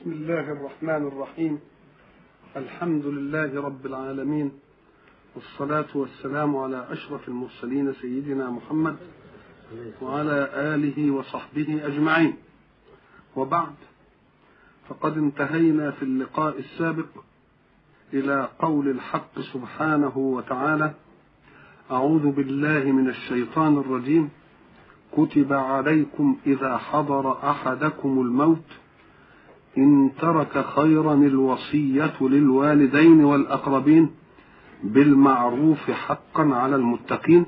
بسم الله الرحمن الرحيم الحمد لله رب العالمين والصلاة والسلام على أشرف المرسلين سيدنا محمد وعلى آله وصحبه أجمعين وبعد فقد انتهينا في اللقاء السابق إلى قول الحق سبحانه وتعالى أعوذ بالله من الشيطان الرجيم كتب عليكم إذا حضر أحدكم الموت إن ترك خيرا الوصية للوالدين والأقربين بالمعروف حقا على المتقين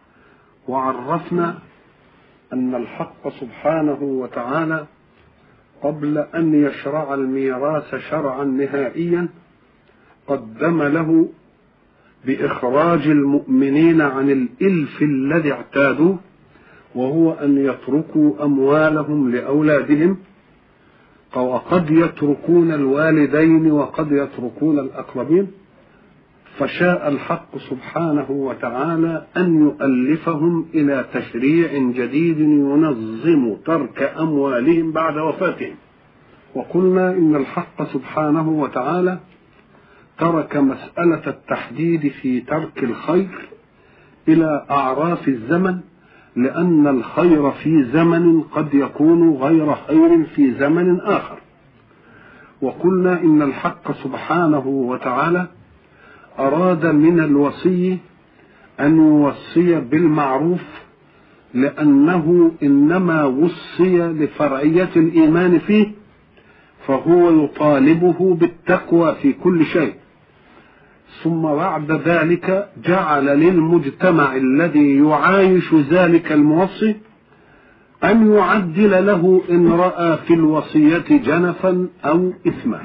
وعرفنا أن الحق سبحانه وتعالى قبل أن يشرع الميراث شرعا نهائيا قدم له بإخراج المؤمنين عن الإلف الذي اعتادوه وهو أن يتركوا أموالهم لأولادهم وقد يتركون الوالدين وقد يتركون الأقربين فشاء الحق سبحانه وتعالى أن يؤلفهم إلى تشريع جديد ينظم ترك أموالهم بعد وفاتهم وقلنا إن الحق سبحانه وتعالى ترك مسألة التحديد في ترك الخير إلى أعراف الزمن لأن الخير في زمن قد يكون غير خير في زمن آخر وقلنا إن الحق سبحانه وتعالى أراد من الوصي أن يوصي بالمعروف لأنه إنما وصي لفرعية الإيمان فيه فهو يطالبه بالتقوى في كل شيء ثم بعد ذلك جعل للمجتمع الذي يعايش ذلك الموصي أن يعدل له إن رأى في الوصية جنفا أو إثما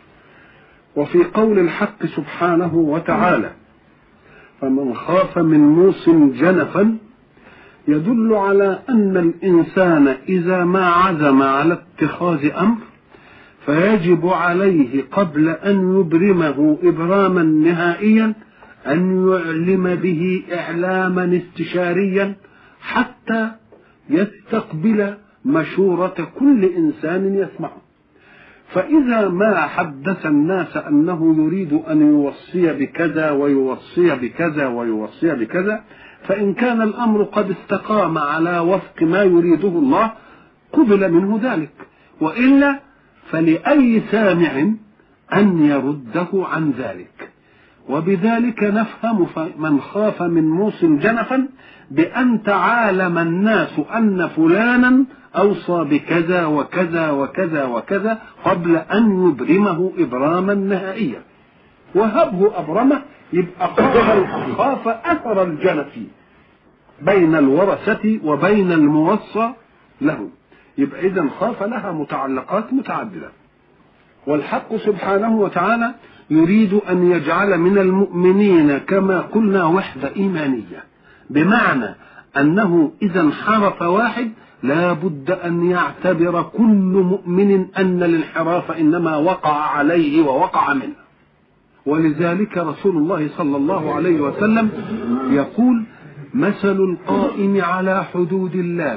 وفي قول الحق سبحانه وتعالى فمن خاف من موص جنفا يدل على أن الإنسان إذا ما عزم على اتخاذ أمر فيجب عليه قبل أن يبرمه إبراما نهائيا أن يعلم به إعلاما استشاريا حتى يستقبل مشورة كل إنسان يسمعه فإذا ما حدث الناس أنه يريد أن يوصي بكذا ويوصي بكذا ويوصي بكذا فإن كان الأمر قد استقام على وفق ما يريده الله قبل منه ذلك وإلا فلأي سامع أن يرده عن ذلك وبذلك نفهم من خاف من موص جنفا بأن تعالم الناس أن فلانا أوصى بكذا وكذا وكذا وكذا قبل أن يبرمه إبراما نهائيا وهبه أبرمه يبقى خاف أثر الجنف بين الورثة وبين الموصى له يبقى إذا خاف لها متعلقات متعددة والحق سبحانه وتعالى يريد أن يجعل من المؤمنين كما قلنا وحدة إيمانية بمعنى أنه إذا انحرف واحد لا بد أن يعتبر كل مؤمن أن الانحراف إنما وقع عليه ووقع منه ولذلك رسول الله صلى الله عليه وسلم يقول مثل القائم على حدود الله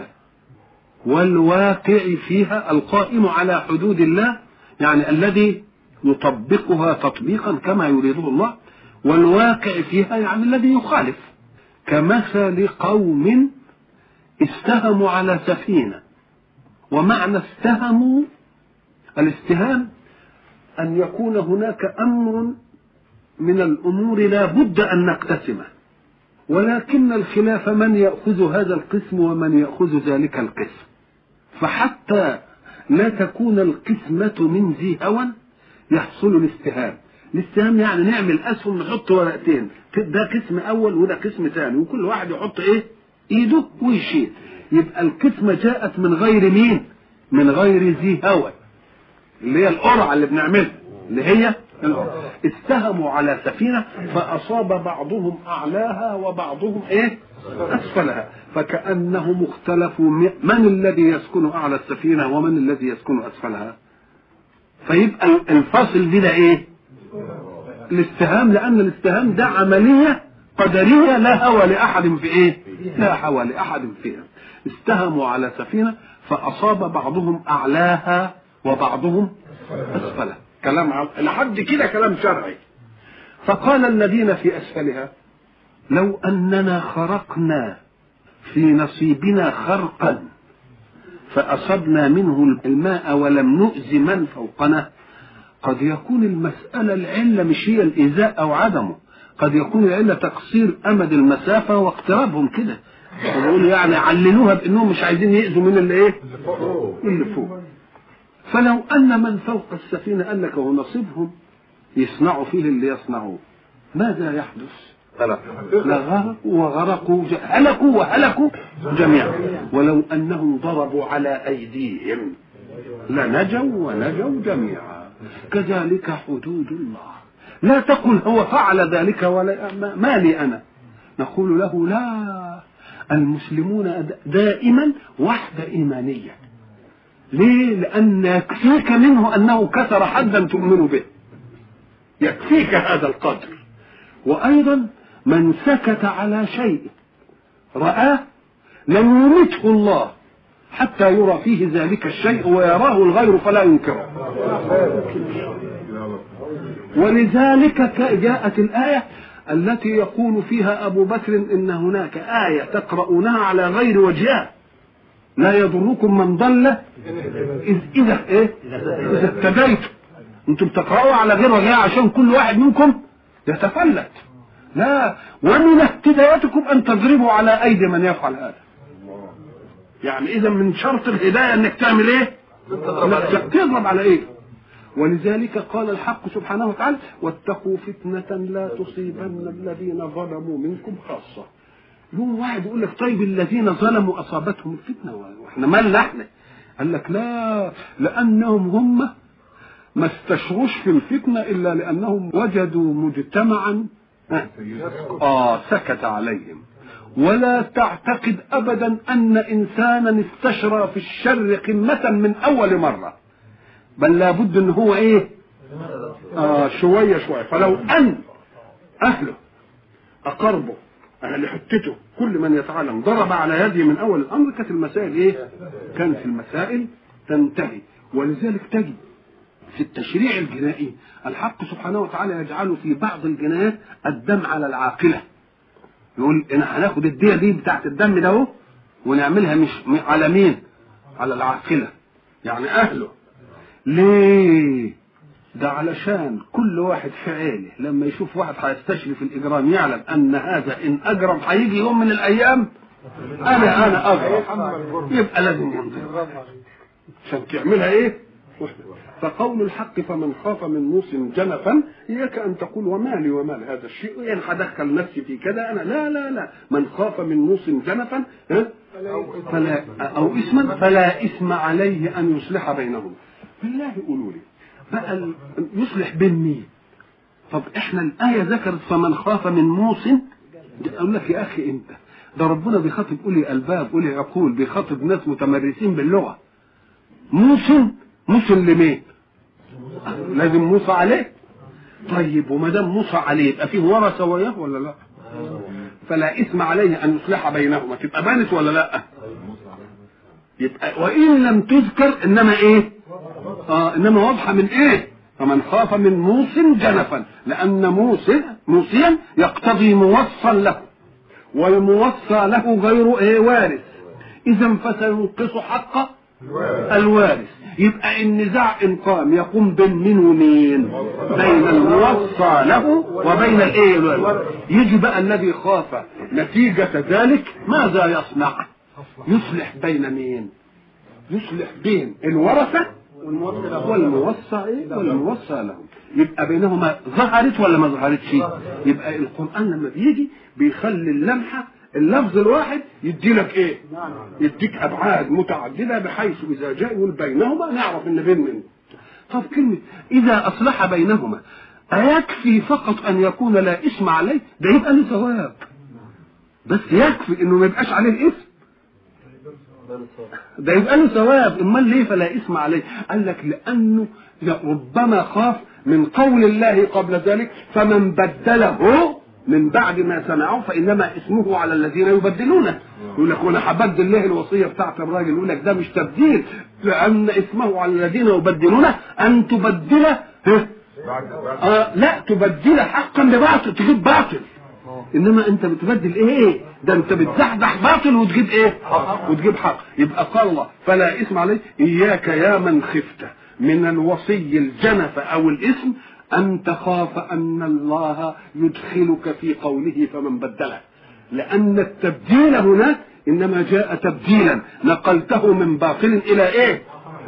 والواقع فيها القائم على حدود الله يعني الذي يطبقها تطبيقا كما يريده الله والواقع فيها يعني الذي يخالف كمثل قوم استهموا على سفينة ومعنى استهموا الاستهام أن يكون هناك أمر من الأمور لا بد أن نقتسمه ولكن الخلاف من يأخذ هذا القسم ومن يأخذ ذلك القسم فحتى لا تكون القسمة من ذي هوى يحصل الاستهام الاستهام يعني نعمل أسهم نحط ورقتين ده قسم أول وده قسم ثاني وكل واحد يحط إيه إيده ويشيل يبقى القسمة جاءت من غير مين من غير ذي هوى اللي هي القرعة اللي بنعملها اللي هي استهموا على سفينة فأصاب بعضهم أعلاها وبعضهم إيه أسفلها فكأنهم اختلفوا من الذي يسكن أعلى السفينة ومن الذي يسكن أسفلها فيبقى الفاصل دي ده إيه الاستهام لأن الاستهام ده عملية قدرية لا هوى لأحد في إيه لا هوى لأحد فيها استهموا على سفينة فأصاب بعضهم أعلاها وبعضهم أسفلها كلام عم... لحد كده كلام شرعي فقال الذين في أسفلها لو أننا خرقنا في نصيبنا خرقا فأصبنا منه الماء ولم نؤذ من فوقنا قد يكون المسألة العلة مش هي الإيذاء أو عدمه قد يكون العلة تقصير أمد المسافة واقترابهم كده ويقولوا يعني عللوها بأنهم مش عايزين يأذوا من اللي إيه؟ اللي فوق فلو أن من فوق السفينة قال لك هو نصيبهم يصنعوا فيه اللي يصنعوه ماذا يحدث؟ لغرقوا وغرقوا ج- هلكوا وهلكوا جميعا ولو انهم ضربوا على ايديهم لنجوا ونجوا جميعا كذلك حدود الله لا تقل هو فعل ذلك ولا ما- ما لي انا نقول له لا المسلمون دائما وحده ايمانيه ليه لان يكفيك منه انه كسر حدا تؤمن به يكفيك هذا القدر وايضا من سكت على شيء رآه لم يمته الله حتى يرى فيه ذلك الشيء ويراه الغير فلا ينكره ولذلك جاءت الآية التي يقول فيها أبو بكر إن هناك آية تقرؤونها على غير وجهها لا يضركم من ضل إذ إذا إيه؟ إذا اهتديتم أنتم تقرأوا على غير وجهها عشان كل واحد منكم يتفلت لا ومن اهتدايتكم أن تضربوا على أيدي من يفعل هذا يعني إذا من شرط الهداية أنك تعمل إيه؟ إنك تضرب على إيه؟ ولذلك قال الحق سبحانه وتعالى واتقوا فتنة لا تصيبن الذين ظلموا منكم خاصة يوم واحد يقول لك طيب الذين ظلموا أصابتهم الفتنة واحنا مالنا احنا قال لك لا لأنهم هم ما استشروش في الفتنة إلا لأنهم وجدوا مجتمعا آه سكت عليهم ولا تعتقد أبدا أن إنسانا استشرى في الشر قمة من أول مرة بل لابد ان هو ايه آه شوية شوية فلو ان اهله اقربه اهل حتته كل من يتعلم ضرب على يده من اول الامر كانت المسائل ايه كانت المسائل تنتهي ولذلك تجد في التشريع الجنائي الحق سبحانه وتعالى يجعل في بعض الجنايات الدم على العاقله يقول ان هناخد الديه دي بتاعت الدم ده اهو ونعملها مش على مين على العاقله يعني اهله ليه ده علشان كل واحد في عيله لما يشوف واحد هيستشري في الاجرام يعلم ان هذا ان اجرم هيجي يوم من الايام انا انا اجرم يبقى لازم ينضرب عشان تعملها ايه فقول الحق فمن خاف من موص جنفا اياك ان تقول وما لي وما هذا الشيء يعني هدخل نفسي في كذا انا لا لا لا من خاف من موص جنفا ها؟ فلا او اسما فلا اثم عليه ان يصلح بينهم بالله قولوا لي بقى ال- يصلح بين مين طب احنا الايه ذكرت فمن خاف من موص اقول لك يا اخي انت ده ربنا بيخاطب اولي الباب اولي عقول بيخاطب ناس متمرسين باللغه موسى موسى لمين لازم موسى عليه طيب وما دام موسى عليه يبقى فيه ورثه وياه ولا لا فلا اثم عليه ان يصلح بينهما تبقى بانت ولا لا يبقى وان لم تذكر انما ايه اه انما واضحه من ايه فمن خاف من موص جنفا لان موصى موصيا يقتضي موصى له والموصى له غير ايه وارث اذا فسينقص حق الوارث يبقى النزاع ان قام يقوم بين مين ومين بين الموصى له وبين الايه الوارث يجي بقى الذي خاف نتيجة ذلك ماذا يصنع يصلح بين مين يصلح بين الورثة والموصى ايه والموصى لهم يبقى بينهما ظهرت ولا ما ظهرتش يبقى القرآن لما بيجي بيخلي اللمحة اللفظ الواحد يدي لك ايه يديك ابعاد متعدده بحيث اذا جاء يقول بينهما نعرف ان بين من طب كلمه اذا اصلح بينهما ايكفي فقط ان يكون لا اسم عليه ده يبقى له ثواب بس يكفي انه ما يبقاش عليه اسم ده يبقى له ثواب امال ليه فلا اسم عليه قال لك لانه ربما خاف من قول الله قبل ذلك فمن بدله من بعد ما سمعوه فانما اسمه على الذين يبدلونه يقول لك وانا هبدل ليه الوصيه بتاعت الراجل يقول لك ده مش تبديل لان اسمه على الذين يبدلونه ان تبدل ها؟ آه لا تبدل حقا بباطل تجيب باطل انما انت بتبدل ايه ده انت بتزحزح باطل وتجيب ايه وتجيب حق يبقى قال الله فلا اسم عليه اياك يا من خفت من الوصي الجنف او الاسم ان تخاف ان الله يدخلك في قوله فمن بدله لان التبديل هناك انما جاء تبديلا نقلته من باطل الى ايه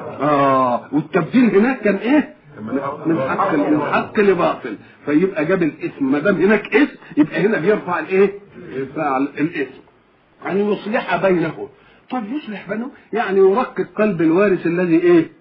اه والتبديل هناك كان ايه من حق من حق لباطل فيبقى جاب الاسم ما دام هناك اسم يبقى هنا بيرفع الايه؟ يرفع الاسم يعني يصلح بينهم طب يصلح بينهم يعني يرقق قلب الوارث الذي ايه؟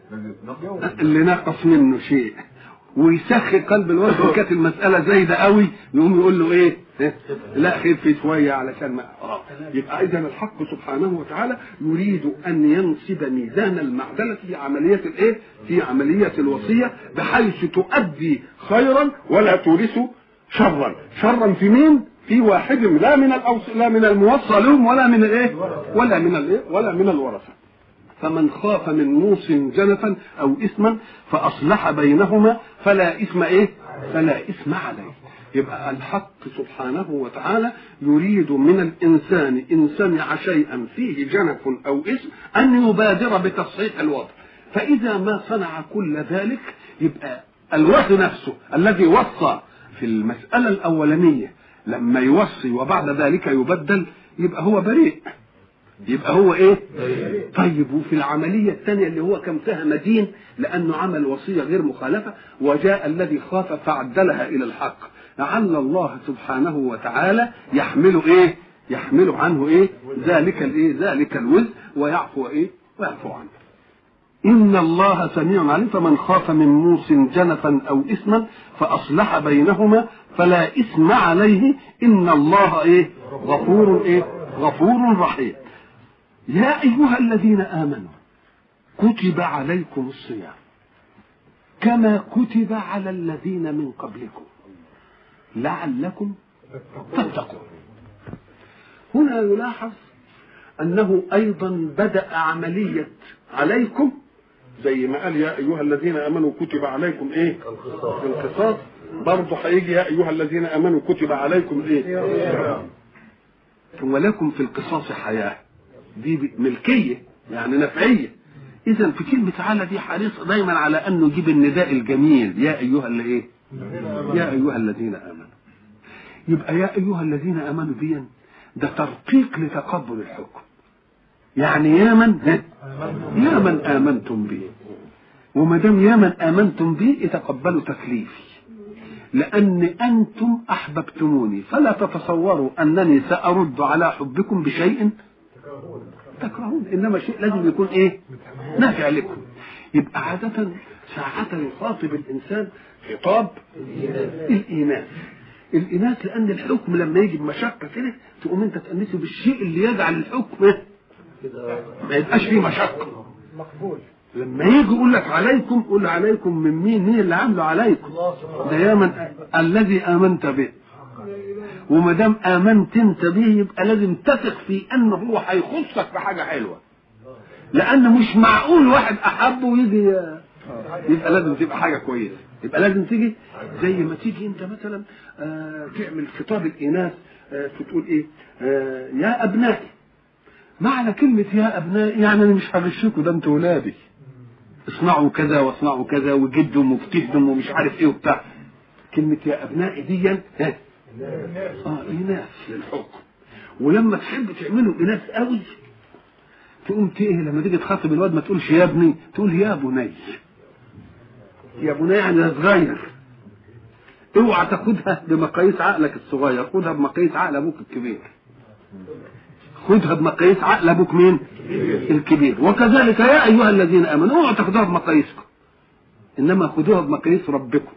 اللي نقص منه شيء ويسخي قلب الوارث وكانت المساله زايده قوي يقوم يقول له ايه؟ لا خف شويه علشان ما آه. يبقى اذا الحق سبحانه وتعالى يريد ان ينصب ميزان المعدله في عمليه الايه؟ في عمليه الوصيه بحيث تؤدي خيرا ولا تورث شرا، شرا في مين؟ في واحد لا من الأوص... لا من الموصى لهم ولا من الايه؟ ولا من الايه؟ ولا من الورثه. فمن خاف من موص جنفا او اثما فاصلح بينهما فلا اثم ايه؟ فلا اثم عليه. يبقى الحق سبحانه وتعالى يريد من الانسان ان سمع شيئا فيه جنف او اثم ان يبادر بتصحيح الوضع. فاذا ما صنع كل ذلك يبقى الوصي نفسه الذي وصى في المساله الاولانيه لما يوصي وبعد ذلك يبدل يبقى هو بريء يبقى هو ايه طيب وفي العملية الثانية اللي هو كان فيها مدين لأنه عمل وصية غير مخالفة وجاء الذي خاف فعدلها إلى الحق لعل الله سبحانه وتعالى يحمل ايه يحمل عنه ايه ذلك الايه ذلك الوزر ويعفو ايه ويعفو عنه إن الله سميع عليم فمن خاف من موس جنفا أو إثما فأصلح بينهما فلا إثم عليه إن الله إيه غفور إيه غفور رحيم يا أيها الذين آمنوا كتب عليكم الصيام كما كتب على الذين من قبلكم لعلكم تتقون هنا يلاحظ أنه أيضا بدأ عملية عليكم زي ما قال يا أيها الذين آمنوا كتب عليكم إيه القصاص برضه هيجي يا أيها الذين آمنوا كتب عليكم إيه ولكم في القصاص حياة دي ملكية يعني نفعية إذا في كلمة تعالى دي حريص دايما على أنه يجيب النداء الجميل يا أيها اللي إيه يا أيها الذين آمنوا يبقى يا أيها الذين آمنوا دي ده ترقيق لتقبل الحكم يعني يا من يا من آمنتم به وما دام يا من آمنتم به يتقبلوا تكليفي لأن أنتم أحببتموني فلا تتصوروا أنني سأرد على حبكم بشيء تكرهون إنما شيء لازم يكون إيه نافع لكم يبقى عادة ساعة يخاطب الإنسان خطاب الإيمان الإناث لأن الحكم لما يجي بمشقة كده تقوم أنت تأنسه بالشيء اللي يجعل الحكم ما يبقاش فيه مشقة مقبول لما يجي يقول لك عليكم قول عليكم من مين مين اللي عامله عليكم ده يا من الذي آمنت به وما دام آمنت أنت به يبقى لازم تثق في أنه هو هيخصك بحاجة حلوة لأن مش معقول واحد أحبه ويجي يبقى لازم تبقى حاجة كويسة يبقى لازم تيجي زي ما تيجي انت مثلا آه تعمل خطاب الاناث آه تقول ايه آه يا ابنائي معنى كلمة يا ابنائي يعني انا مش هغشكوا ده انتوا ولادي اصنعوا كذا واصنعوا كذا وجدهم واجتهدوا ومش عارف ايه وبتاع كلمة يا ابنائي دي ها اه اناث للحكم ولما تحب تعملوا اناث قوي تقوم ايه لما تيجي تخاطب الواد ما تقولش يا ابني تقول يا بني يا بني يعني صغير اوعى تاخدها بمقاييس عقلك الصغير خدها بمقاييس عقل ابوك الكبير خدها بمقاييس عقل ابوك مين الكبير وكذلك يا ايها الذين امنوا اوعوا تاخدوها بمقاييسكم انما خدوها بمقاييس ربكم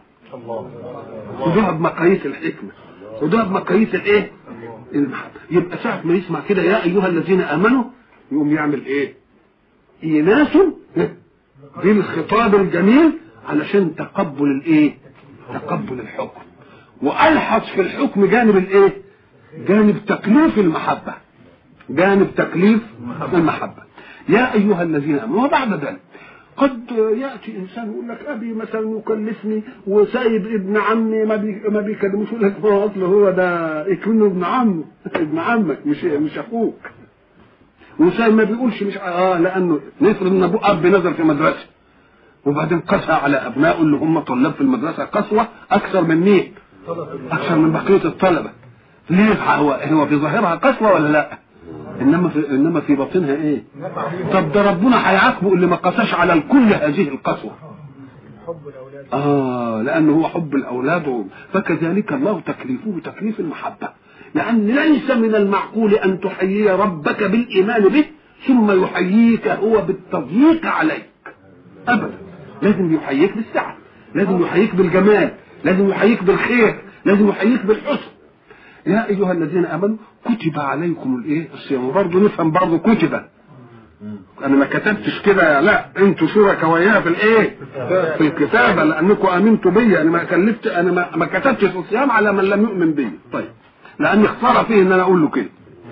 خدوها بمقاييس الحكمه خدوها بمقاييس الايه المحبه يبقى ساعه ما يسمع كده يا ايها الذين امنوا يقوم يعمل ايه ايناس بالخطاب الجميل علشان تقبل الايه تقبل الحكم والحظ في الحكم جانب الايه جانب تكليف المحبه جانب تكليف المحبه يا ايها الذين امنوا وبعد ذلك قد ياتي انسان يقول لك ابي مثلا يكلفني وسايب ابن عمي ما بي ما بيكلموش يقول لك هو اصله هو ده يكون ابن عمه ابن عمك مش مش اخوك وسايب ما بيقولش مش اه لانه نفرض ان ابوه اب نزل في مدرسه وبعدين قسى على ابنائه اللي هم طلاب في المدرسه قسوه اكثر من مين؟ اكثر من بقيه الطلبه ليه هو هو في ظاهرها قسوه ولا لا؟ انما في انما في باطنها ايه؟ طب ده ربنا هيعاقبه اللي ما قساش على الكل هذه القسوه. اه لانه هو حب الاولاد فكذلك الله تكليفه تكليف المحبه. لان ليس من المعقول ان تحيي ربك بالايمان به ثم يحييك هو بالتضييق عليك. ابدا لازم يحييك بالسعه، لازم يحييك بالجمال، لازم يحييك بالخير، لازم يحييك بالحسن. يا ايها الذين امنوا كتب عليكم الايه الصيام وبرضه نفهم برضه كتب انا ما كتبتش كده لا انتوا شركاء وياها في الايه في الكتابه لانكم امنتوا بي انا ما كلفت انا ما, ما كتبتش الصيام على من لم يؤمن بي طيب لاني اختار فيه ان انا اقول له كده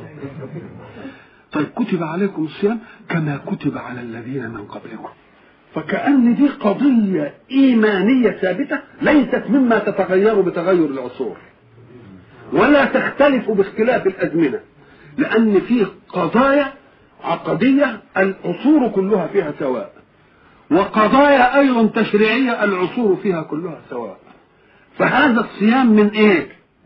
طيب كتب عليكم الصيام كما كتب على الذين من قبلكم فكأن دي قضية إيمانية ثابتة ليست مما تتغير بتغير العصور ولا تختلف باختلاف الازمنه لان في قضايا عقديه العصور كلها فيها سواء وقضايا ايضا تشريعيه العصور فيها كلها سواء فهذا الصيام من ايه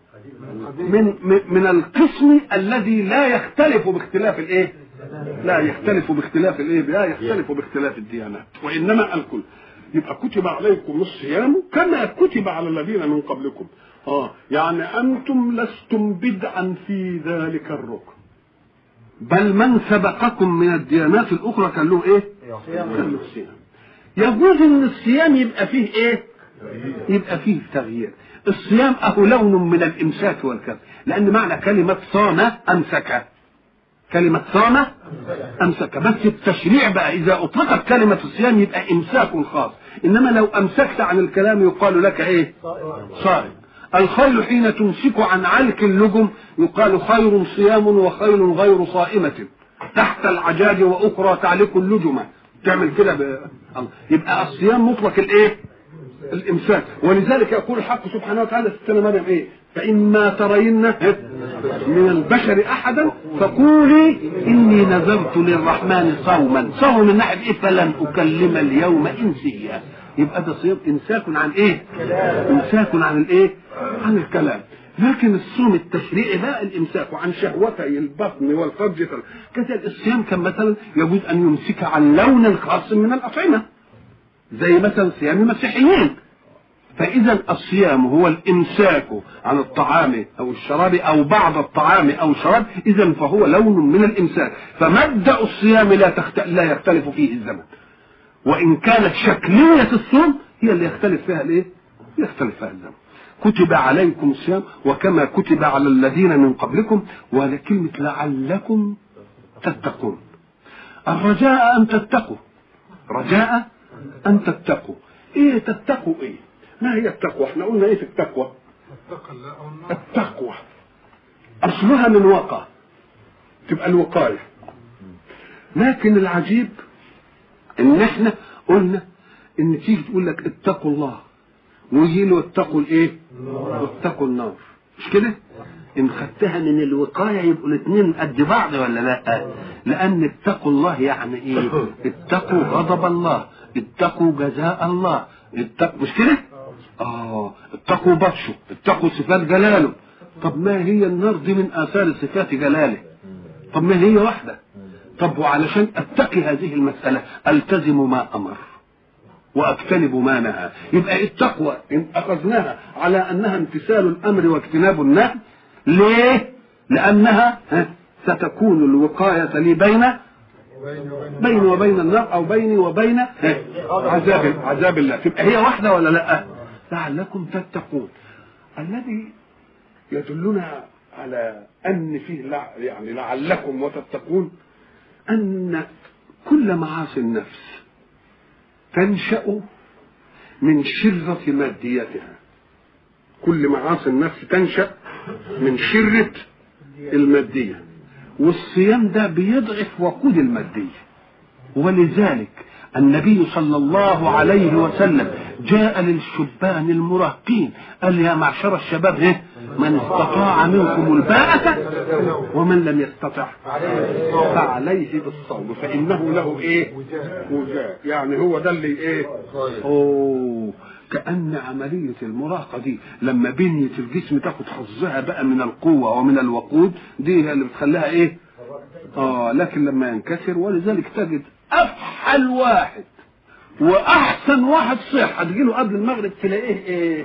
من من القسم الذي لا يختلف باختلاف الايه لا يختلف باختلاف الايه لا يختلف باختلاف الديانات وانما الكل يبقى كتب عليكم الصيام كما كتب على الذين من قبلكم اه يعني انتم لستم بدعا في ذلك الركن بل من سبقكم من الديانات الاخرى كان له ايه كان له صيام يجوز ان الصيام يبقى فيه ايه يبقى فيه تغيير الصيام اهو لون من الامساك والكذب لان معنى كلمه صام امسك كلمة صام أمسك بس التشريع بقى إذا أطلقت كلمة الصيام يبقى إمساك خاص إنما لو أمسكت عن الكلام يقال لك إيه صائم الخيل حين تمسك عن علك اللجم يقال خير صيام وخيل غير صائمة تحت العجاج وأخرى تعلق اللجمة تعمل كده ب... يبقى الصيام مطلق الايه الامساك ولذلك يقول الحق سبحانه وتعالى في السنه مريم ايه فاما ترين من البشر احدا فقولي اني نذرت للرحمن صوما صوم من ناحيه ايه فلن اكلم اليوم انسيا يبقى ده صيام امساك عن ايه امساك عن الايه عن الكلام لكن الصوم التشريعي بقى الامساك عن شهوتي البطن والفرج كذلك الصيام كان مثلا يجوز ان يمسك عن لون خاص من الاطعمه زي مثلا صيام المسيحيين فاذا الصيام هو الامساك عن الطعام او الشراب او بعض الطعام او الشراب اذا فهو لون من الامساك فمبدا الصيام لا تخت... لا يختلف فيه الزمن وان كانت شكليه الصوم هي اللي يختلف فيها الايه يختلف فيها الزمن كتب عليكم الصيام وكما كتب على الذين من قبلكم ولكلمة لعلكم تتقون الرجاء أن تتقوا رجاء أن تتقوا إيه تتقوا إيه ما هي التقوى احنا قلنا إيه في التقوى التقوى أصلها من وقع تبقى الوقاية لكن العجيب إن احنا قلنا إن تيجي تقول لك اتقوا الله ويجي له اتقوا الايه؟ اتقوا النار مش كده؟ ان خدتها من الوقايه يبقوا الاثنين قد بعض ولا لا؟ لان اتقوا الله يعني ايه؟ اتقوا غضب الله، اتقوا جزاء الله، اتقوا مش كده؟ اه اتقوا بطشه، اتقوا صفات جلاله. طب ما هي النار دي من اثار صفات جلاله؟ طب ما هي واحده؟ طب وعلشان اتقي هذه المساله التزم ما امر. واجتنب ما نهى يبقى التقوى ان اخذناها على انها امتثال الامر واجتناب النهي ليه لانها ستكون الوقايه لي بين بيني وبين النار او بيني وبين عذاب عذاب الله تبقى هي واحده ولا لا لعلكم تتقون الذي يدلنا على ان فيه لع يعني لعلكم وتتقون ان كل معاصي النفس تنشأ من شرة ماديتها كل معاصي النفس تنشأ من شرة المادية والصيام ده بيضعف وقود المادية ولذلك النبي صلى الله عليه وسلم جاء للشبان المراهقين قال يا معشر الشباب ايه من استطاع منكم الباءة ومن لم يستطع فعليه بالصوم فإنه له ايه وجاء يعني هو ده اللي ايه اوه كأن عملية المراهقة دي لما بنية الجسم تاخد حظها بقى من القوة ومن الوقود دي هي اللي بتخليها ايه اه لكن لما ينكسر ولذلك تجد افحل واحد واحسن واحد صحه تجيله قبل المغرب تلاقيه ايه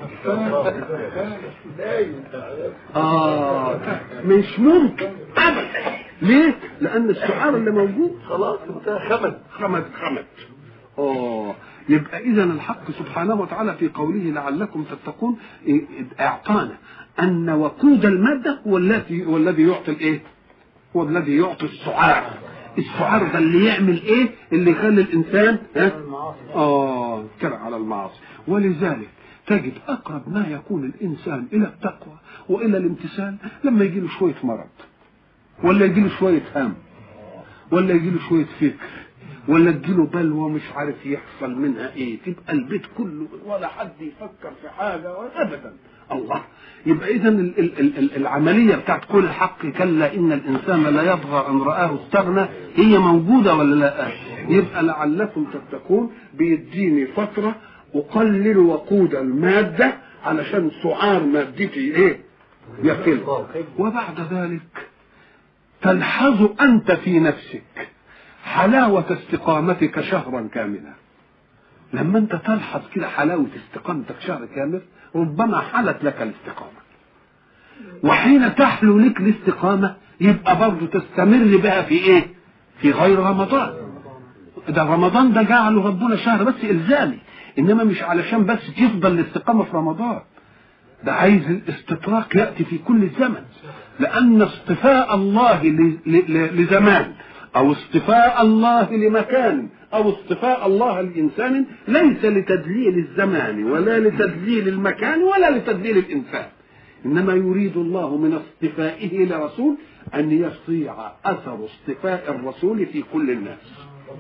اه مش ممكن ابدا ليه لان السعار اللي موجود خلاص انت خمد خمد خمد اه يبقى اذا الحق سبحانه وتعالى في قوله لعلكم تتقون اعطانا ان وقود الماده هو الذي هو الذي يعطي الايه؟ هو الذي يعطي السعار السعار ده اللي يعمل ايه؟ اللي يخلي الانسان ها؟ اه كره على المعاصي ولذلك تجد اقرب ما يكون الانسان الى التقوى والى الامتثال لما يجي له شويه مرض ولا يجي له شويه هم ولا يجي له شويه فكر ولا تجيله بلوى مش عارف يحصل منها ايه تبقى البيت كله ولا حد يفكر في حاجه ابدا الله يبقى اذا العمليه بتاعت كل الحق كلا ان الانسان لا يطغى ان راه استغنى هي موجوده ولا لا يبقى لعلكم تتقون بيديني فتره اقلل وقود الماده علشان سعار مادتي ايه يقل وبعد ذلك تلحظ انت في نفسك حلاوة استقامتك شهرا كاملا لما انت تلحظ كده حلاوة استقامتك شهر كامل ربما حلت لك الاستقامة وحين تحلو لك الاستقامة يبقى برضه تستمر بها في ايه في غير رمضان ده رمضان ده جعله ربنا شهر بس الزامي انما مش علشان بس تفضل الاستقامة في رمضان ده عايز الاستطراق يأتي في كل زمن لأن اصطفاء الله لزمان أو اصطفاء الله لمكان أو اصطفاء الله لإنسان ليس لتدليل الزمان ولا لتدليل المكان ولا لتدليل الإنسان إنما يريد الله من اصطفائه لرسول أن يصيع أثر اصطفاء الرسول في كل الناس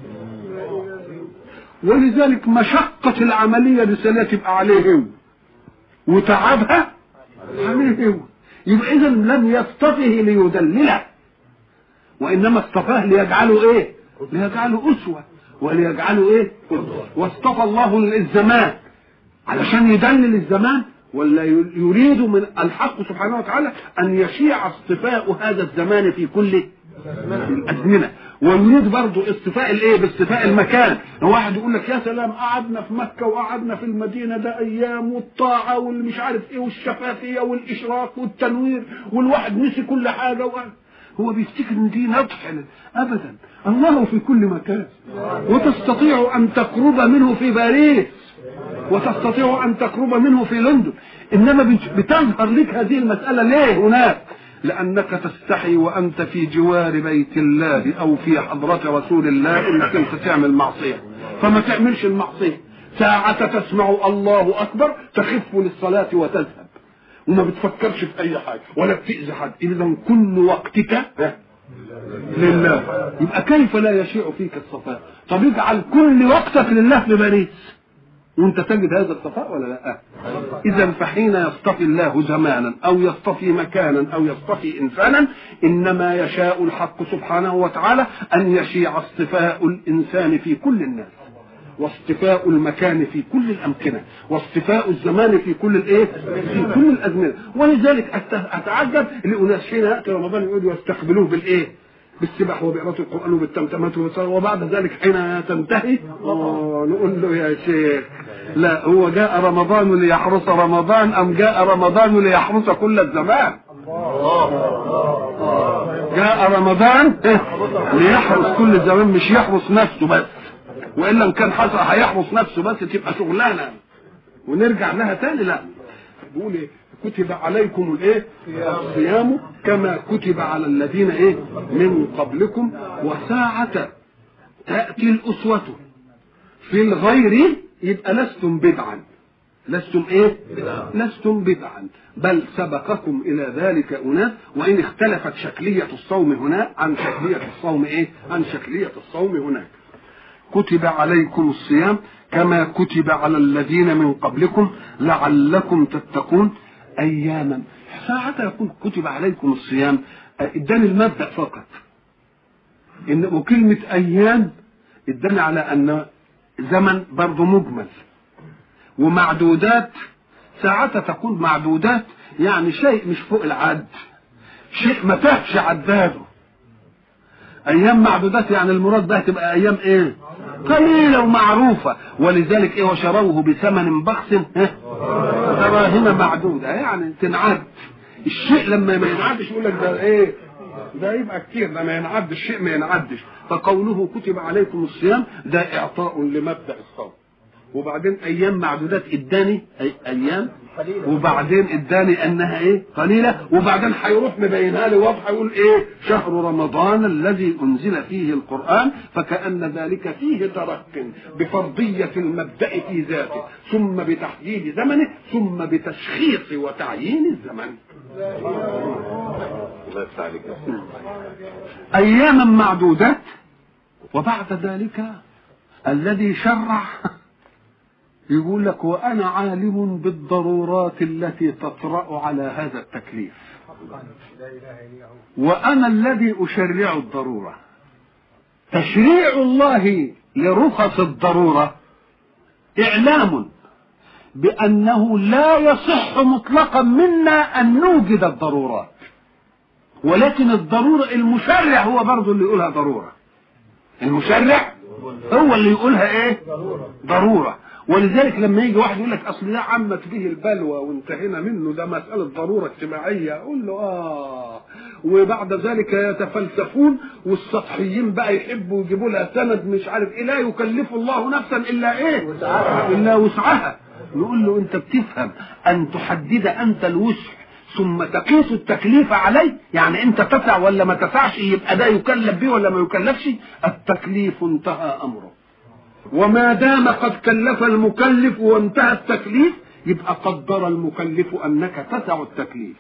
ولذلك مشقة العملية رسالة تبقى عليه هو وتعبها عليه هو يبقى إذا لم يصطفه ليدلله وانما اصطفاه ليجعله ايه ليجعله اسوه وليجعله ايه واصطفى الله الزمان علشان يدلل الزمان ولا يريد من الحق سبحانه وتعالى ان يشيع اصطفاء هذا الزمان في كل الازمنه ويريد برضه اصطفاء الايه باصطفاء المكان واحد يقول لك يا سلام قعدنا في مكه وقعدنا في المدينه ده ايام والطاعه والمش عارف ايه والشفافيه والاشراق والتنوير والواحد نسي كل حاجه وقال هو بيفتكر ان دي نضح ابدا الله في كل مكان وتستطيع ان تقرب منه في باريس وتستطيع ان تقرب منه في لندن انما بتظهر لك هذه المساله ليه هناك لانك تستحي وانت في جوار بيت الله او في حضره رسول الله انك انت تعمل معصيه فما تعملش المعصيه ساعة تسمع الله أكبر تخف للصلاة وتذهب وما بتفكرش في اي حاجه ولا بتاذي حد اذا كل وقتك لله يبقى كيف لا يشيع فيك الصفاء طب اجعل كل وقتك لله في باريس وانت تجد هذا الصفاء ولا لا اذا فحين يصطفي الله زمانا او يصطفي مكانا او يصطفي انسانا انما يشاء الحق سبحانه وتعالى ان يشيع اصطفاء الانسان في كل الناس واصطفاء المكان في كل الامكنه واصطفاء الزمان في كل الايه في كل الازمنه ولذلك اتعجب لاناس حين ياتي رمضان يقعدوا يستقبلوه بالايه بالسبح وبقراءة القرآن وبالتمتمات وبعد ذلك حين تنتهي نقول له يا شيخ لا هو جاء رمضان ليحرس رمضان أم جاء رمضان ليحرس كل الزمان جاء رمضان ليحرس كل الزمان مش يحرس نفسه بس والا ان كان حصل هيحرس نفسه بس تبقى شغلانه ونرجع لها تاني لا بيقول ايه كتب عليكم الايه الصيام كما كتب على الذين ايه من قبلكم وساعة تأتي الأسوة في الغير يبقى لستم بدعا لستم ايه لستم بدعا بل سبقكم الى ذلك اناس وان اختلفت شكلية الصوم هنا عن شكلية الصوم ايه عن شكلية الصوم هناك كتب عليكم الصيام كما كتب على الذين من قبلكم لعلكم تتقون اياما ساعة يقول كتب عليكم الصيام اداني المبدا فقط ان وكلمه ايام اداني على ان زمن برضه مجمل ومعدودات ساعة تكون معدودات يعني شيء مش فوق العد شيء ما فيهش عداده ايام معدودات يعني المراد بها تبقى ايام ايه قليله ومعروفه ولذلك ايه وشروه بثمن بخس دراهم معدوده يعني تنعد الشيء لما ما ينعدش يقول لك ده ايه ده يبقى كتير ده ما ينعدش الشيء ما ينعدش فقوله كتب عليكم الصيام ده اعطاء لمبدا الصوم وبعدين ايام معدودات اداني أي ايام وبعدين اداني انها ايه قليله وبعدين هيروح مبينها لي واضحه يقول ايه شهر رمضان الذي انزل فيه القران فكان ذلك فيه ترك بفرضيه المبدا في ذاته ثم بتحديد زمنه ثم بتشخيص وتعيين الزمن اياما معدودات وبعد ذلك الذي شرع يقول لك وانا عالم بالضرورات التي تطرا على هذا التكليف وانا الذي اشرع الضروره تشريع الله لرخص الضروره اعلام بانه لا يصح مطلقا منا ان نوجد الضرورات ولكن الضروره المشرع هو برضه اللي يقولها ضروره المشرع هو اللي يقولها ايه ضروره ولذلك لما يجي واحد يقول لك اصل ده عمت به البلوى وانتهينا منه ده مساله ضروره اجتماعيه اقول له اه وبعد ذلك يتفلسفون والسطحيين بقى يحبوا يجيبوا لها سند مش عارف ايه لا يكلف الله نفسا الا ايه وسعها. الا وسعها نقول له انت بتفهم ان تحدد انت الوسع ثم تقيس التكليف عليه يعني انت تسع ولا ما تسعش يبقى ده يكلف به ولا ما يكلفش التكليف انتهى امره وما دام قد كلف المكلف وانتهى التكليف يبقى قدر المكلف انك تسع التكليف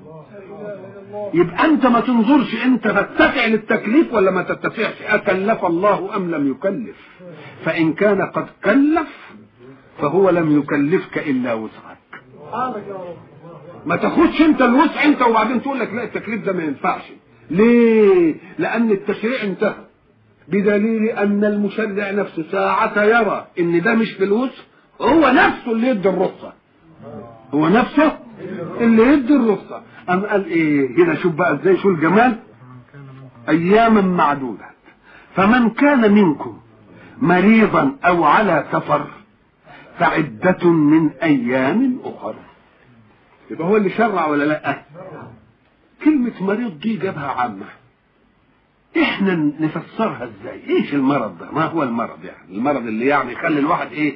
يبقى انت ما تنظرش انت تتسع للتكليف ولا ما تتسعش اكلف الله ام لم يكلف فان كان قد كلف فهو لم يكلفك الا وسعك ما تاخدش انت الوسع انت وبعدين تقول لك لا التكليف ده ما ينفعش ليه لان التشريع انتهى بدليل ان المشرع نفسه ساعة يرى ان ده مش في الوسع هو نفسه اللي يدي الرخصة هو نفسه اللي يدي الرخصة أم قال ايه هنا شوف بقى ازاي شو الجمال اياما معدودة فمن كان منكم مريضا او على سفر فعدة من ايام اخر يبقى هو اللي شرع ولا لا كلمة مريض دي جابها عامة احنا نفسرها ازاي ايش المرض ده ما هو المرض يعني المرض اللي يعني يخلي الواحد ايه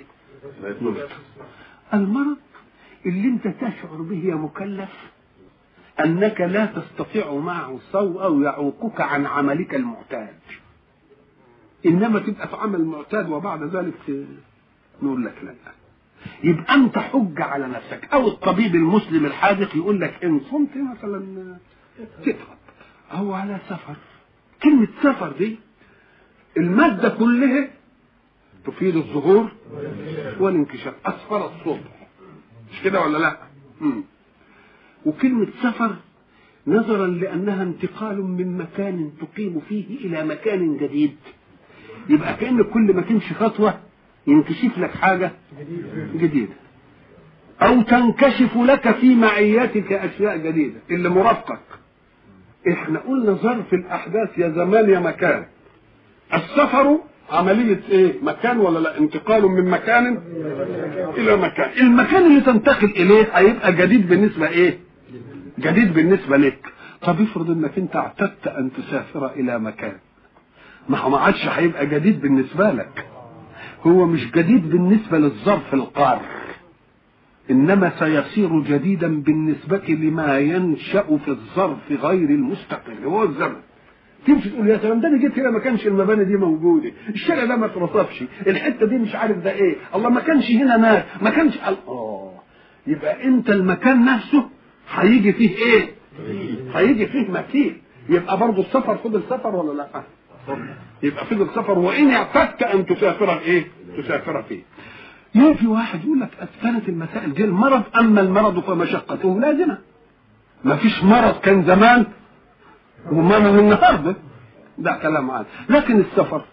المرض اللي انت تشعر به يا مكلف انك لا تستطيع معه الصوم او يعوقك عن عملك المعتاد انما تبقى في عمل معتاد وبعد ذلك نقول لك لا يبقى انت حج على نفسك او الطبيب المسلم الحاذق يقول لك ان صمت مثلا تتعب او على سفر كلمة سفر دي المادة كلها تفيد الظهور والانكشاف أسفر الصبح مش كده ولا لا؟ مم. وكلمة سفر نظرا لأنها انتقال من مكان تقيم فيه إلى مكان جديد يبقى كأن كل ما تمشي خطوة ينكشف لك حاجة جديدة أو تنكشف لك في معياتك أشياء جديدة اللي مرافقك احنا قلنا ظرف الاحداث يا زمان يا مكان السفر عملية ايه مكان ولا لا انتقال من مكان الى مكان المكان اللي تنتقل اليه هيبقى جديد بالنسبة ايه جديد بالنسبة لك طب افرض انك انت اعتدت ان تسافر الى مكان ما هو ما عادش هيبقى جديد بالنسبة لك هو مش جديد بالنسبة للظرف القار انما سيصير جديدا بالنسبة لما ينشأ في الظرف غير المستقر هو الزمن تمشي تقول يا سلام ده انا جيت هنا ما كانش المباني دي موجوده الشارع ده ما اترصفش الحته دي مش عارف ده ايه الله ما كانش هنا ناس ما كانش اه يبقى انت المكان نفسه هيجي فيه ايه هيجي فيه مثيل يبقى برضه السفر خد السفر ولا لا يبقى فضل سفر وان اعتدت ان تسافر ايه تسافر فيه يجي واحد يقول لك كانت المسائل دي المرض اما المرض فمشقته لازمه ما فيش مرض كان زمان ومرض النهارده ده كلام عادي لكن السفر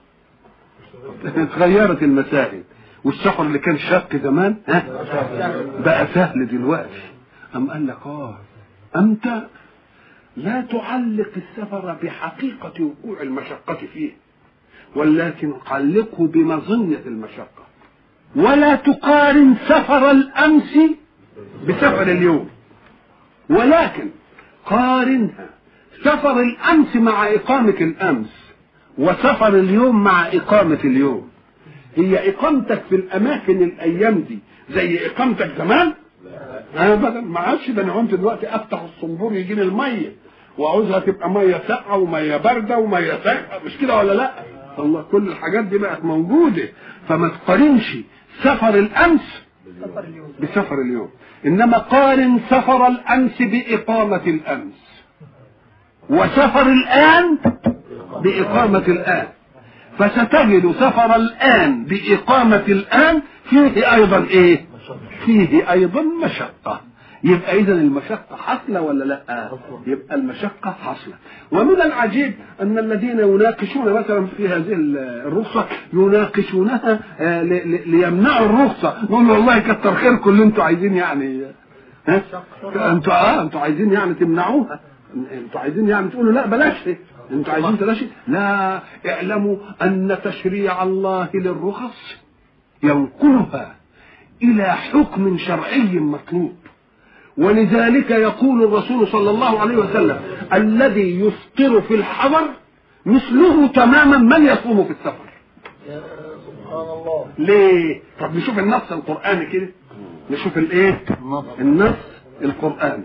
اتغيرت المسائل والسفر اللي كان شاق زمان ها بقى سهل دلوقتي أم قال لك اه أنت لا تعلق السفر بحقيقة وقوع المشقة فيه ولكن علقه بمظنة المشقة ولا تقارن سفر الأمس بسفر اليوم ولكن قارنها سفر الأمس مع إقامة الأمس وسفر اليوم مع إقامة اليوم هي إقامتك في الأماكن الأيام دي زي إقامتك زمان ابدا ما عادش ده انا قمت دلوقتي افتح الصنبور يجي لي الميه وعاوزها تبقى ميه ساقعه وميه بارده وميه ساقعه مش كده ولا لا؟ الله كل الحاجات دي بقت موجوده فما تقارنش سفر الامس بسفر اليوم انما قارن سفر الامس باقامه الامس وسفر الان باقامه الان فستجد سفر الان باقامه الان فيه ايضا ايه فيه ايضا مشقه يبقى اذا المشقه حاصله ولا لا يبقى المشقه حاصله ومن العجيب ان الذين يناقشون مثلا في هذه الرخصه يناقشونها ليمنعوا الرخصه نقول والله كتر خيركم اللي انتوا عايزين يعني ها انتوا اه انتوا عايزين يعني تمنعوها انتوا عايزين يعني تقولوا لا بلاش انتوا عايزين بلاش لا اعلموا ان تشريع الله للرخص ينقلها الى حكم شرعي مطلوب ولذلك يقول الرسول صلى الله عليه وسلم الذي يفطر في الحضر مثله تماما من يصوم في السفر سبحان الله ليه طب نشوف النص القراني كده نشوف الايه النص القراني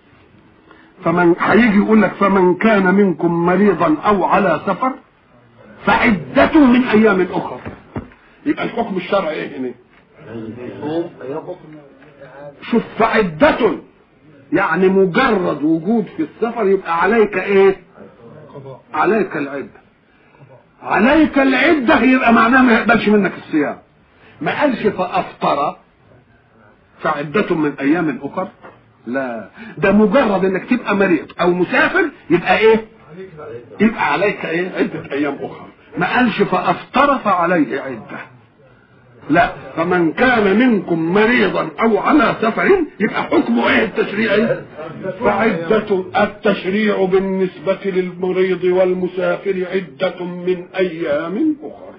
فمن هيجي يقول لك فمن كان منكم مريضا او على سفر فعدته من ايام اخر يبقى الحكم الشرعي ايه هنا شوف فعدة يعني مجرد وجود في السفر يبقى عليك ايه عليك العدة عليك العدة يبقى معناه ما يقبلش منك الصيام ما قالش فأفطر فعدة من أيام أخر لا ده مجرد انك تبقى مريض او مسافر يبقى ايه يبقى عليك ايه عدة ايام اخرى ما قالش فافطر فعليه عده لا فمن كان منكم مريضا او على سفر يبقى حكمه ايه التشريعي فعدة التشريع بالنسبة للمريض والمسافر عدة من ايام اخرى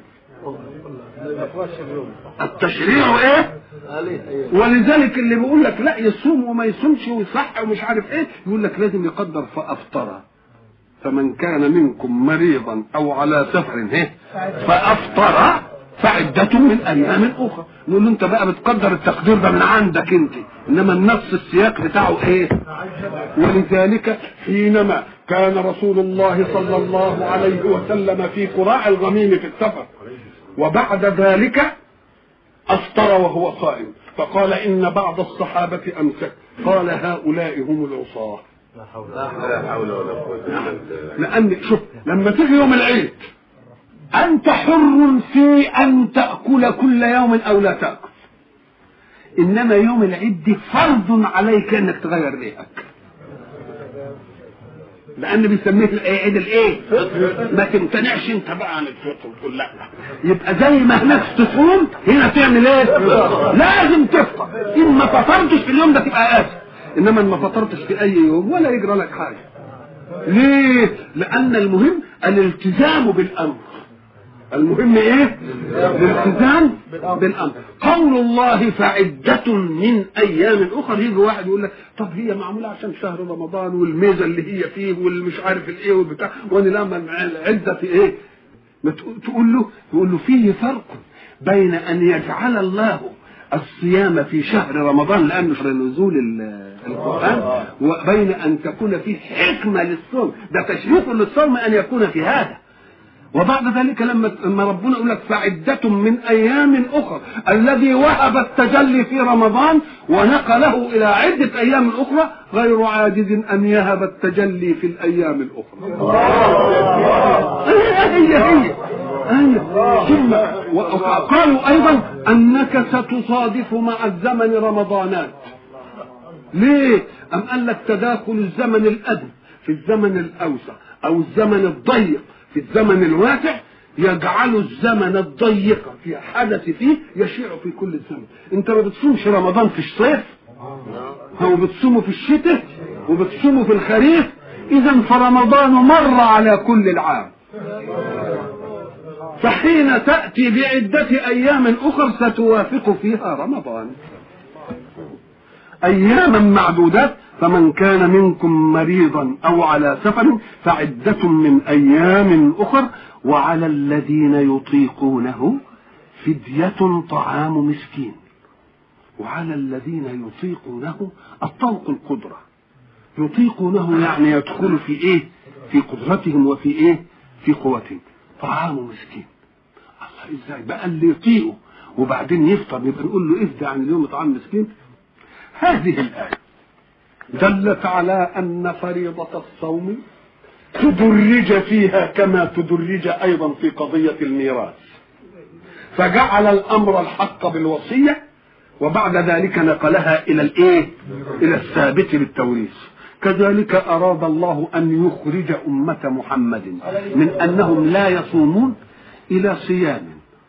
التشريع ايه ولذلك اللي بيقول لك لا يصوم وما يصومش ويصح ومش عارف ايه يقول لك لازم يقدر فافطر فمن كان منكم مريضا او على سفر ايه فافطر فعدة من ايام اخرى نقول له انت بقى بتقدر التقدير ده من عندك انت انما النص السياق بتاعه ايه ولذلك حينما كان رسول الله صلى الله عليه وسلم في قراع الغميم في السفر وبعد ذلك افطر وهو صائم فقال ان بعض الصحابه امسك قال هؤلاء هم العصاه لا حول ولا قوة لان شوف لما تيجي يوم العيد انت حر في ان تاكل كل يوم او لا تاكل انما يوم العيد دي فرض عليك انك تغير ريقك لان بيسميه الايه عيد الايه ما تمتنعش انت بقى عن الفطر وتقول لا يبقى زي ما هناك تصوم هنا تعمل ايه لازم تفطر ان ما فطرتش في اليوم ده تبقى اسف انما ان ما فطرتش في اي يوم ولا يجرى لك حاجه ليه لان المهم الالتزام بالامر المهم ايه الالتزام بالامر قول الله فعدة من ايام اخرى يجي واحد يقول لك طب هي معموله عشان شهر رمضان والميزه اللي هي فيه والمش عارف الايه والبتاع وانا لما العده في ايه ما تقول له تقول له فيه فرق بين ان يجعل الله الصيام في شهر رمضان لانه شهر نزول القران وبين ان تكون فيه حكمه للصوم ده تشريف للصوم ان يكون في هذا وبعد ذلك لما لما ربنا يقول لك فعدة من أيام أخرى الذي وهب التجلي في رمضان ونقله إلى عدة أيام أخرى غير عاجز أن يهب التجلي في الأيام الأخرى هي هي هي ثم وقالوا أيضا أنك ستصادف مع الزمن رمضانات ليه؟ أم قال لك تداخل الزمن الأدنى في الزمن الأوسع أو الزمن الضيق في الزمن الواسع يجعل الزمن الضيق في حدث فيه يشيع في كل الزمن انت ما بتصومش رمضان في الصيف او بتصومه في الشتاء وبتصومه في الخريف اذا فرمضان مر على كل العام فحين تأتي بعدة أيام أخر ستوافق فيها رمضان أياما معدودات فمن كان منكم مريضا أو على سفر فعدة من أيام أخر وعلى الذين يطيقونه فدية طعام مسكين وعلى الذين يطيقونه الطوق القدرة يطيقونه يعني يدخل في ايه في قدرتهم وفي ايه في قوتهم طعام مسكين الله ازاي بقى اللي يطيقه وبعدين يفطر يبقى نقول له افدى عن اليوم طعام مسكين هذه الآية دلت على أن فريضة الصوم تدرج فيها كما تدرج أيضا في قضية الميراث فجعل الأمر الحق بالوصية وبعد ذلك نقلها إلى الإيه؟ إلى الثابت بالتوريث كذلك أراد الله أن يخرج أمة محمد من أنهم لا يصومون إلى صيام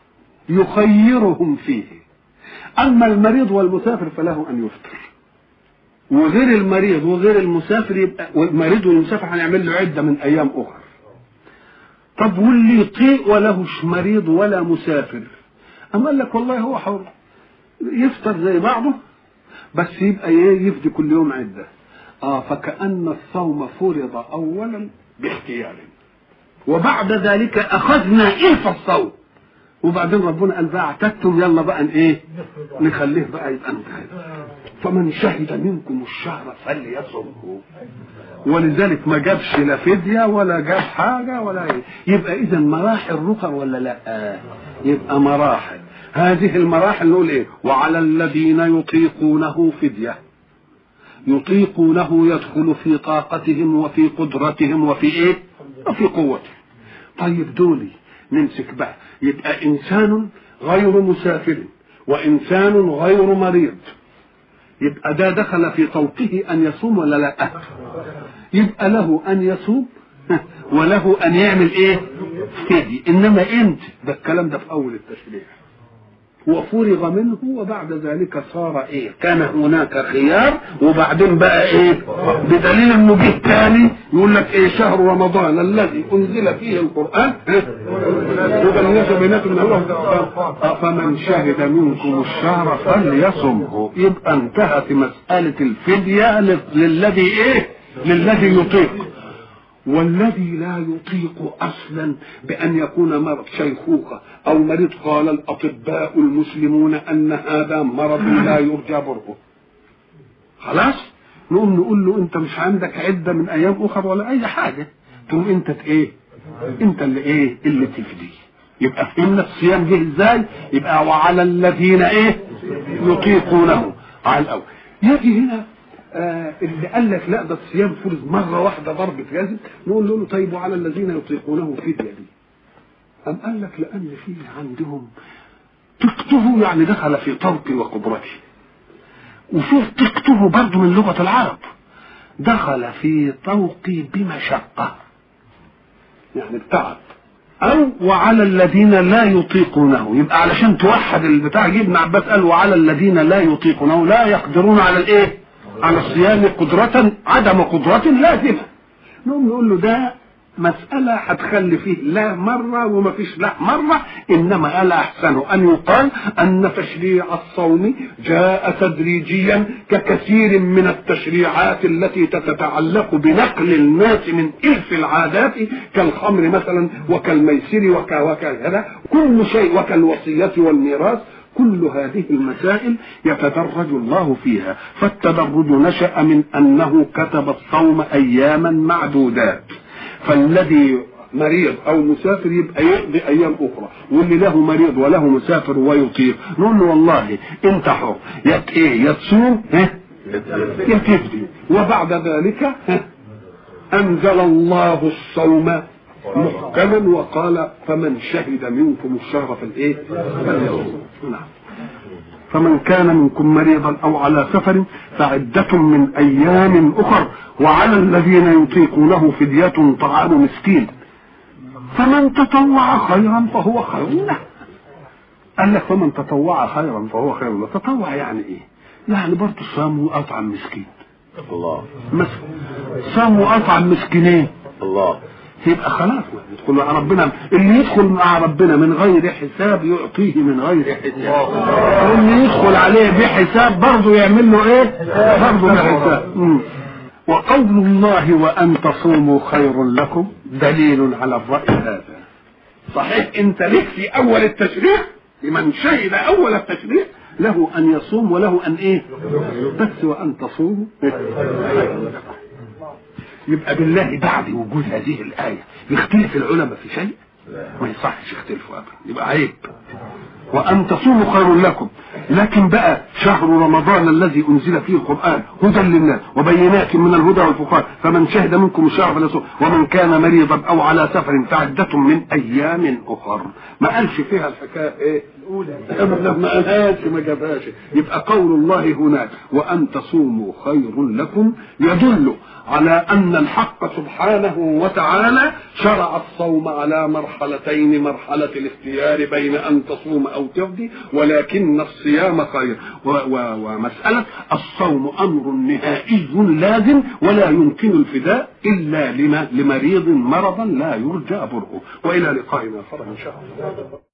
يخيرهم فيه أما المريض والمسافر فله أن يفطر وغير المريض وغير المسافر يبقى والمريض والمسافر هنعمل له عدة من أيام أخرى طب واللي يطيق ولهش مريض ولا مسافر أما قال لك والله هو حر يفطر زي بعضه بس يبقى ايه يفدي كل يوم عدة اه فكأن الصوم فرض أولا باختيار وبعد ذلك أخذنا إلف الصوم وبعدين ربنا قال بقى اعتدتم يلا بقى ايه نخليه بقى يبقى انتهى فمن شهد منكم الشهر فليصمه ولذلك ما جابش لا فدية ولا جاب حاجة ولا إيه. يبقى إذا مراحل رقى ولا لا آه. يبقى مراحل هذه المراحل نقول إيه وعلى الذين يطيقونه فدية يطيقونه يدخل في طاقتهم وفي قدرتهم وفي إيه وفي قوتهم طيب دولي نمسك بقى يبقى إنسان غير مسافر وإنسان غير مريض يبقى ده دخل في طوقه أن يصوم ولا لا يبقى له أن يصوم وله أن يعمل إيه فدي إنما أنت ده الكلام ده في أول التشريع وفرغ منه وبعد ذلك صار ايه كان هناك خيار وبعدين بقى ايه بدليل انه جه تاني يقول لك ايه شهر رمضان الذي انزل فيه القران هدى الناس بينات من الله فمن شهد منكم الشهر فليصمه يبقى انتهت مساله الفديه للذي ايه للذي يطيق والذي لا يطيق اصلا بان يكون مرض شيخوخه او مريض قال الاطباء المسلمون ان هذا مرض لا يرجى برؤه خلاص نقوم نقول له انت مش عندك عده من ايام اخر ولا اي حاجه تقوم انت ايه انت اللي ايه اللي تفدي يبقى فهمنا الصيام جه ازاي يبقى وعلى الذين ايه يطيقونه على الاول يجي هنا آه اللي قال لك لا ده الصيام فرض مره واحده ضربة جازم نقول له طيب وعلى الذين يطيقونه فدية دي أم قال لك لأن فيه عندهم طقته يعني دخل في طوقي وقدرتي وشوف طقته برضه من لغة العرب دخل في طوقي بمشقة يعني بتعب أو وعلى الذين لا يطيقونه يبقى علشان توحد البتاع جه ابن عباس قال وعلى الذين لا يطيقونه لا يقدرون على الايه؟ على الصيام قدرة عدم قدرة لازمة نقوم نقول له ده مسألة هتخلي فيه لا مرة وما فيش لا مرة إنما ألا أحسن أن يقال أن تشريع الصوم جاء تدريجيا ككثير من التشريعات التي تتعلق بنقل الناس من إلف العادات كالخمر مثلا وكالميسر وكذا كل شيء وكالوصية والميراث كل هذه المسائل يتدرج الله فيها فالتدرج نشأ من أنه كتب الصوم أياما معدودات فالذي مريض او مسافر يبقى يقضي ايام اخرى واللي له مريض وله مسافر ويطيق نقول له والله انت حر يا ت- ايه يا تصوم ها يا تفدي وبعد ذلك ها انزل الله الصوم محكما وقال فمن شهد منكم الشهر في الايه فليصوم نعم فمن كان منكم مريضا او على سفر فعدة من ايام اخر وعلى الذين يطيقونه فدية طعام مسكين فمن تطوع خيرا فهو خير له قال لك فمن تطوع خيرا فهو خير له تطوع يعني ايه يعني برضه صام واطعم مسكين الله مثلا صام واطعم مسكينين الله يبقى خلاص يدخل مع ربنا اللي يدخل مع ربنا من غير حساب يعطيه من غير حساب واللي يدخل عليه بحساب برضه يعمل له ايه برضه بحساب مم. وقول الله وان تصوموا خير لكم دليل على الراي هذا صحيح انت لك في اول التشريع لمن شهد اول التشريع له ان يصوم وله ان ايه بس وان تصوموا يبقى بالله بعد وجود هذه الآية يختلف العلماء في شيء ما يصحش يختلفوا أبدا يبقى عيب وأن تصوموا خير لكم لكن بقى شهر رمضان الذي أنزل فيه القرآن هدى للناس وبينات من الهدى والفرقان فمن شهد منكم الشهر فليصوم ومن كان مريضا أو على سفر فعدة من أيام أخر ما قالش فيها الحكاية إيه أبدا ما قالهاش ما جابهاش يبقى قول الله هناك وأن تصوموا خير لكم يدل على أن الحق سبحانه وتعالى شرع الصوم على مرحلتين مرحلة الاختيار بين أن تصوم أو تفدي ولكن الصيام خير و و ومسألة الصوم أمر نهائي لازم ولا يمكن الفداء إلا لما لمريض مرضا لا يرجى برؤه وإلى لقائنا آخر إن شاء الله